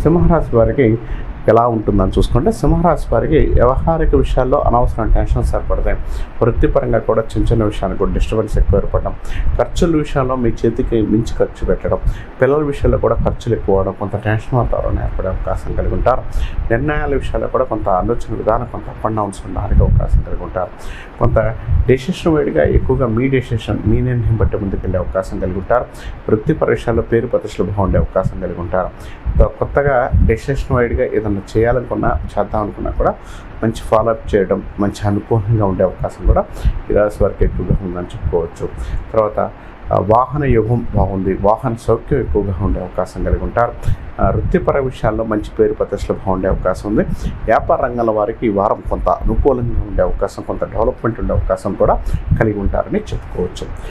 సింహరాశి వారికి ఎలా ఉంటుందని చూసుకుంటే సింహరాశి వారికి వ్యవహారిక విషయాల్లో అనవసరం టెన్షన్స్ ఏర్పడతాయి వృత్తిపరంగా కూడా చిన్న చిన్న విషయానికి కూడా డిస్టర్బెన్స్ ఎక్కువ ఏర్పడడం ఖర్చుల విషయంలో మీ చేతికి మించి ఖర్చు పెట్టడం పిల్లల విషయంలో కూడా ఖర్చులు ఎక్కువ అవడం కొంత టెన్షన్ వాతావరణం ఏర్పడే అవకాశం కలిగి ఉంటారు నిర్ణయాల విషయాల్లో కూడా కొంత ఆలోచన విధానం కొంత అప్ అండ్ డౌన్స్ ఉండడానికి అవకాశం కలిగి ఉంటారు కొంత డెసిషన్ వేడిగా ఎక్కువగా మీ డెసిషన్ మీ నిర్ణయం బట్టి ముందుకెళ్ళే అవకాశం కలిగి ఉంటారు వృత్తిపర విషయాల్లో పేరు ప్రతిష్టలు బాగుండే అవకాశం కలిగి ఉంటారు కొ- కొత్తగా డెసిషన్ వైడ్గా ఏదైనా చేయాలనుకున్నా చేద్దాం అనుకున్నా కూడా మంచి ఫాలోఅప్ చేయడం మంచి అనుకూలంగా ఉండే అవకాశం కూడా ఈ రాశి వారికి ఎక్కువగా ఉందని చెప్పుకోవచ్చు తర్వాత ఆ, వాహన యోగం బాగుంది వాహన సౌఖ్యం ఎక్కువగా ఉండే అవకాశం కలిగి ఉంటారు ఆ, వృత్తిపర విషయాల్లో మంచి పేరు ప్రతిష్టలు బాగుండే అవకాశం ఉంది వ్యాపార రంగాల వారికి ఈ వారం కొంత అనుకూలంగా ఉండే అవకాశం కొంత డెవలప్మెంట్ ఉండే అవకాశం కూడా కలిగి ఉంటారని చెప్పుకోవచ్చు